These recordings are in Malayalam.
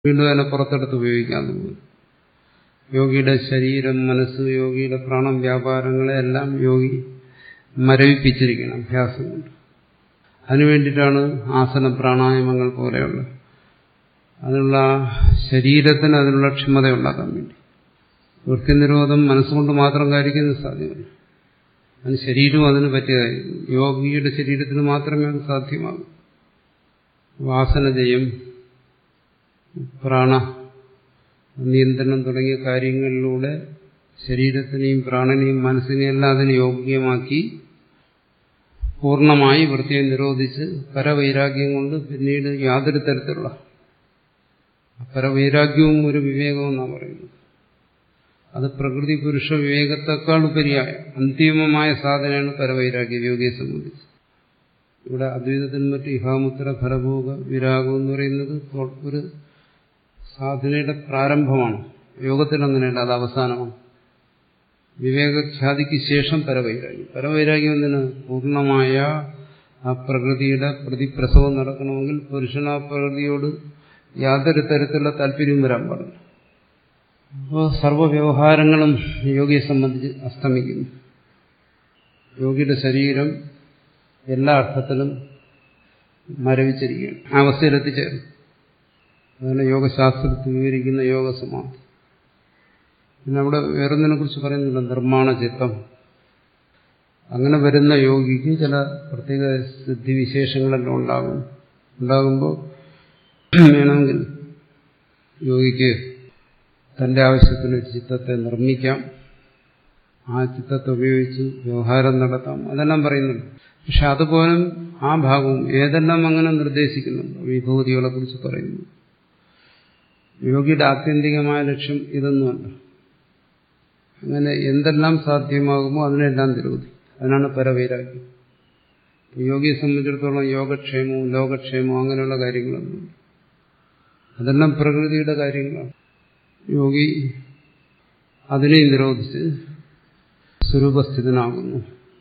വീണ്ടും അതിനെ പുറത്തെടുത്ത് ഉപയോഗിക്കാൻ തോന്നും യോഗിയുടെ ശരീരം മനസ്സ് യോഗിയുടെ പ്രാണം വ്യാപാരങ്ങളെ എല്ലാം യോഗി മരവിപ്പിച്ചിരിക്കണം അഭ്യാസം കൊണ്ട് അതിനു വേണ്ടിയിട്ടാണ് ആസന പ്രാണായാമങ്ങൾ പോലെയുള്ള അതിനുള്ള ശരീരത്തിന് അതിനുള്ള ക്ഷമത ഉണ്ടാക്കാൻ വേണ്ടി വൃത്തിനിരോധം മനസ്സുകൊണ്ട് മാത്രം കാര്യക്കുന്നത് സാധ്യമല്ല അതിന് ശരീരവും അതിന് പറ്റിയതായിരിക്കും യോഗിയുടെ ശരീരത്തിന് മാത്രമേ അത് സാധ്യമാകൂ വാസനജയം പ്രാണ നിയന്ത്രണം തുടങ്ങിയ കാര്യങ്ങളിലൂടെ ശരീരത്തിനെയും പ്രാണനെയും മനസ്സിനെയും എല്ലാം അതിന് യോഗ്യമാക്കി പൂർണ്ണമായി വൃത്തിയെ നിരോധിച്ച് പരവൈരാഗ്യം കൊണ്ട് പിന്നീട് യാതൊരു തരത്തിലുള്ള പരവൈരാഗ്യവും ഒരു വിവേകവും എന്നാണ് പറയുന്നത് അത് പ്രകൃതി പുരുഷ വിവേകത്തെക്കാൾ ഉപരിയായ അന്തിമമായ സാധനയാണ് പരവൈരാഗ്യ യോഗിയെ സംബന്ധിച്ച് ഇവിടെ അദ്വൈതത്തിൽ മറ്റ് ഇഹാമുത്തര ഫലഭോഗ വിരാഗം എന്ന് പറയുന്നത് ഒരു സാധനയുടെ പ്രാരംഭമാണ് യോഗത്തിൽ അങ്ങനെയല്ല അത് അവസാനമാണ് വിവേകഖ്യാതിക്ക് ശേഷം പരവൈരാഗ്യം പരവൈരാഗ്യം എന്തിന് പൂർണ്ണമായ ആ പ്രകൃതിയുടെ പ്രതിപ്രസവം നടക്കണമെങ്കിൽ പുരുഷൻ ആ പ്രകൃതിയോട് യാതൊരു തരത്തിലുള്ള താല്പര്യവും വരാൻ പാടില്ല അപ്പോൾ സർവ്വവ്യവഹാരങ്ങളും യോഗിയെ സംബന്ധിച്ച് അസ്തമിക്കുന്നു യോഗിയുടെ ശരീരം എല്ലാ അർത്ഥത്തിലും മരവിച്ചിരിക്കുകയാണ് ആ അവസ്ഥയിലെത്തിച്ചേരും അതാണ് യോഗശാസ്ത്രത്തിൽ വിവരിക്കുന്ന യോഗസമാധി പിന്നെ അവിടെ വേറൊന്നിനെ കുറിച്ച് പറയുന്നില്ല നിർമ്മാണ ചിത്തം അങ്ങനെ വരുന്ന യോഗിക്ക് ചില പ്രത്യേക സിദ്ധിവിശേഷങ്ങളെല്ലാം ഉണ്ടാകും ഉണ്ടാകുമ്പോൾ വേണമെങ്കിൽ യോഗിക്ക് തന്റെ ആവശ്യത്തിന് ചിത്തത്തെ നിർമ്മിക്കാം ആ ചിത്തത്തെ ഉപയോഗിച്ച് വ്യവഹാരം നടത്താം അതെല്ലാം പറയുന്നുണ്ട് പക്ഷെ അതുപോലും ആ ഭാഗവും ഏതെല്ലാം അങ്ങനെ നിർദ്ദേശിക്കുന്നുണ്ട് വിഭൂതികളെ കുറിച്ച് പറയുന്നു യോഗിയുടെ ആത്യന്തികമായ ലക്ഷ്യം ഇതൊന്നുമല്ല അങ്ങനെ എന്തെല്ലാം സാധ്യമാകുമോ അതിനെല്ലാം നിരോധി അതിനാണ് പരവൈരാഗ്യം യോഗിയെ സംബന്ധിച്ചിടത്തോളം യോഗക്ഷേമവും ലോകക്ഷേമവും അങ്ങനെയുള്ള കാര്യങ്ങളൊന്നും അതെല്ലാം പ്രകൃതിയുടെ കാര്യങ്ങളാണ് യോഗി അതിനെ നിരോധിച്ച് സ്വരൂപസ്ഥിതനാകുന്നു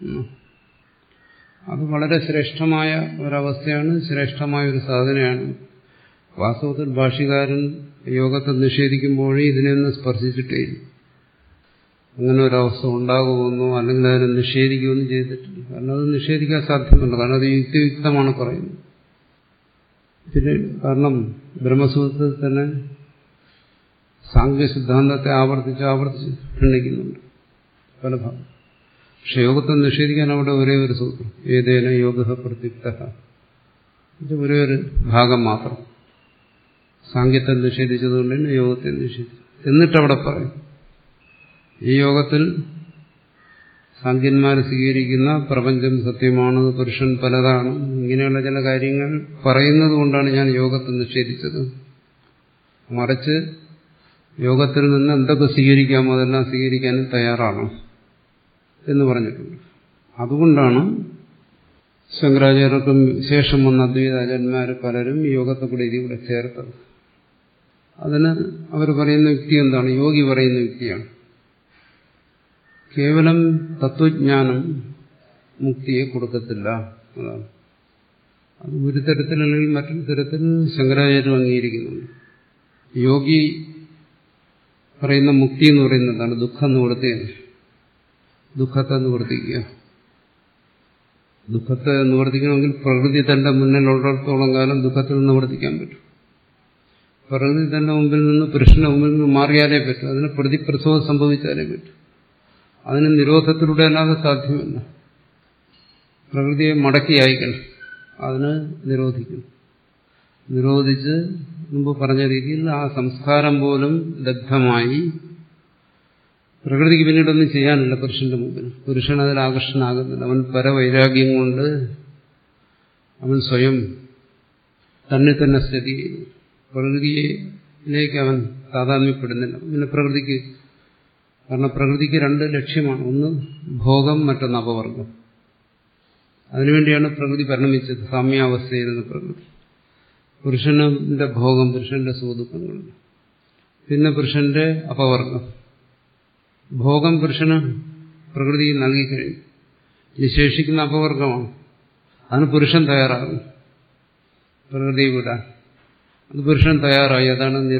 അത് വളരെ ശ്രേഷ്ഠമായ ഒരവസ്ഥയാണ് ശ്രേഷ്ഠമായ ഒരു സാധനയാണ് വാസ്തവത്തിൽ ഭാഷ്യകാരൻ യോഗത്തെ നിഷേധിക്കുമ്പോഴേ ഇതിനെയൊന്നും സ്പർശിച്ചിട്ടേ അങ്ങനെ ഒരവസ്ഥ ഉണ്ടാകുമെന്നോ അല്ലെങ്കിൽ അതിനെ നിഷേധിക്കുകയൊന്നും ചെയ്തിട്ടില്ല കാരണം അത് നിഷേധിക്കാൻ സാധ്യമല്ല കാരണം അത് യുക്തിയുക്തമാണ് പറയുന്നത് പിന്നെ കാരണം ബ്രഹ്മസൂത്രത്തിൽ തന്നെ സാങ്കേതിക സിദ്ധാന്തത്തെ ആവർത്തിച്ച് ആവർത്തിച്ച് ഖണ്ഡിക്കുന്നുണ്ട് പല ഭാഗം പക്ഷെ യോഗത്തെ നിഷേധിക്കാൻ അവിടെ ഒരേ ഒരു സൂത്രം ഏതേന യോഗ പ്രത്യുക്ത ഇത് ഒരേ ഒരു ഭാഗം മാത്രം സാങ്കേത്തെ നിഷേധിച്ചതുകൊണ്ട് തന്നെ യോഗത്തെ നിഷേധിച്ചു എന്നിട്ടവിടെ പറയും ഈ യോഗത്തിൽ സാങ്കന്മാർ സ്വീകരിക്കുന്ന പ്രപഞ്ചം സത്യമാണ് പുരുഷൻ പലതാണ് ഇങ്ങനെയുള്ള ചില കാര്യങ്ങൾ പറയുന്നത് കൊണ്ടാണ് ഞാൻ യോഗത്തെ നിഷേധിച്ചത് മറിച്ച് യോഗത്തിൽ നിന്ന് എന്തൊക്കെ സ്വീകരിക്കാമോ അതെല്ലാം സ്വീകരിക്കാനും തയ്യാറാണ് എന്ന് പറഞ്ഞിട്ടുണ്ട് അതുകൊണ്ടാണ് ശങ്കരാചാര്യർക്കും ശേഷം വന്ന അദ്വൈതാചാര്യന്മാർ പലരും യോഗത്തെ കൂടെ ഇതിവിടെ ചേർത്തത് അതിന് അവർ പറയുന്ന യുക്തി എന്താണ് യോഗി പറയുന്ന യുക്തിയാണ് കേവലം തത്വജ്ഞാനം മുക്തിയെ കൊടുക്കത്തില്ല അതാണ് അത് ഒരു തരത്തിലല്ലെങ്കിൽ മറ്റൊരു തരത്തിൽ ശങ്കരാചാര്യം അംഗീകരിക്കുന്നുണ്ട് യോഗി പറയുന്ന മുക്തി എന്ന് പറയുന്നതാണ് ദുഃഖം നിവൃത്തിയാണ് ദുഃഖത്തെ നിവർത്തിക്കുക ദുഃഖത്തെ നിവർത്തിക്കണമെങ്കിൽ പ്രകൃതി തന്റെ മുന്നിലുള്ളിടത്തോളം കാലം ദുഃഖത്തിൽ നിവർത്തിക്കാൻ പറ്റും പ്രകൃതി തന്റെ മുമ്പിൽ നിന്ന് പുരുഷന്റെ മുമ്പിൽ നിന്ന് മാറിയാലേ പറ്റും അതിന് പ്രതിപ്രസവം സംഭവിച്ചാലേ പറ്റും അതിന് നിരോധത്തിലൂടെ അല്ലാതെ സാധ്യമല്ല പ്രകൃതിയെ മടക്കി അയക്കണം അതിന് നിരോധിക്കും നിരോധിച്ച് മുമ്പ് പറഞ്ഞ രീതിയിൽ ആ സംസ്കാരം പോലും ദഗ്ധമായി പ്രകൃതിക്ക് പിന്നീടൊന്നും ചെയ്യാനില്ല പുരുഷന്റെ മുമ്പിൽ പുരുഷൻ അതിൽ ആകർഷണാകുന്നില്ല അവൻ പരവൈരാഗ്യം കൊണ്ട് അവൻ സ്വയം തന്നെ തന്നെ സ്ഥിതി ചെയ്യുന്നു പ്രകൃതിയിലേക്ക് അവൻ താതാത്മ്യപ്പെടുന്നില്ല പിന്നെ പ്രകൃതിക്ക് കാരണം പ്രകൃതിക്ക് രണ്ട് ലക്ഷ്യമാണ് ഒന്ന് ഭോഗം മറ്റൊന്ന് അപവർഗം അതിനുവേണ്ടിയാണ് പ്രകൃതി പരിണമിച്ചത് സാമ്യാവസ്ഥയിരുന്ന പ്രകൃതി പുരുഷന്റെ ഭോഗം പുരുഷന്റെ സുഖദുഃഖങ്ങൾ പിന്നെ പുരുഷന്റെ അപവർഗം ഭോഗം പുരുഷന് പ്രകൃതി നൽകിക്കഴിഞ്ഞു ഇനി ശേഷിക്കുന്ന അപവർഗമാണ് അതിന് പുരുഷൻ തയ്യാറാകും പ്രകൃതിയെ വിടാൻ അത് പുരുഷൻ തയ്യാറായി അതാണ്